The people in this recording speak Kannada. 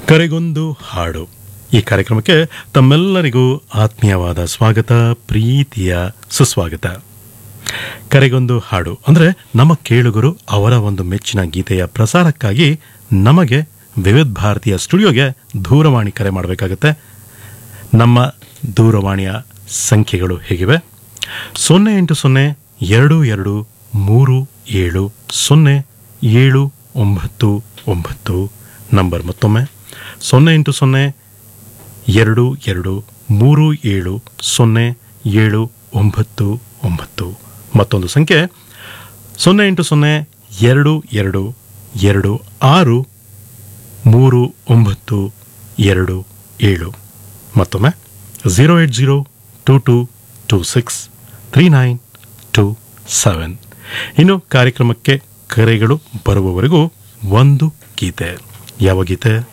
ಕರೆಗೊಂದು ಹಾಡು ಈ ಕಾರ್ಯಕ್ರಮಕ್ಕೆ ತಮ್ಮೆಲ್ಲರಿಗೂ ಆತ್ಮೀಯವಾದ ಸ್ವಾಗತ ಪ್ರೀತಿಯ ಸುಸ್ವಾಗತ ಕರೆಗೊಂದು ಹಾಡು ಅಂದರೆ ನಮ್ಮ ಕೇಳುಗರು ಅವರ ಒಂದು ಮೆಚ್ಚಿನ ಗೀತೆಯ ಪ್ರಸಾರಕ್ಕಾಗಿ ನಮಗೆ ವಿವಿಧ ಭಾರತೀಯ ಸ್ಟುಡಿಯೋಗೆ ದೂರವಾಣಿ ಕರೆ ಮಾಡಬೇಕಾಗತ್ತೆ ನಮ್ಮ ದೂರವಾಣಿಯ ಸಂಖ್ಯೆಗಳು ಹೇಗಿವೆ ಸೊನ್ನೆ ಎಂಟು ಸೊನ್ನೆ ಎರಡು ಎರಡು ಮೂರು ಏಳು ಸೊನ್ನೆ ಏಳು ಒಂಬತ್ತು ಒಂಬತ್ತು ನಂಬರ್ ಮತ್ತೊಮ್ಮೆ ಸೊನ್ನೆ ಎಂಟು ಸೊನ್ನೆ ಎರಡು ಎರಡು ಮೂರು ಏಳು ಸೊನ್ನೆ ಏಳು ಒಂಬತ್ತು ಒಂಬತ್ತು ಮತ್ತೊಂದು ಸಂಖ್ಯೆ ಸೊನ್ನೆ ಎಂಟು ಸೊನ್ನೆ ಎರಡು ಎರಡು ಎರಡು ಆರು ಮೂರು ಒಂಬತ್ತು ಎರಡು ಏಳು ಮತ್ತೊಮ್ಮೆ zero eight zero two two two six three nine two seven ಇನ್ನು ಕಾರ್ಯಕ್ರಮಕ್ಕೆ ಕರೆಗಳು ಬರುವವರೆಗೂ ಒಂದು ಗೀತೆ ಯಾವ ಗೀತೆ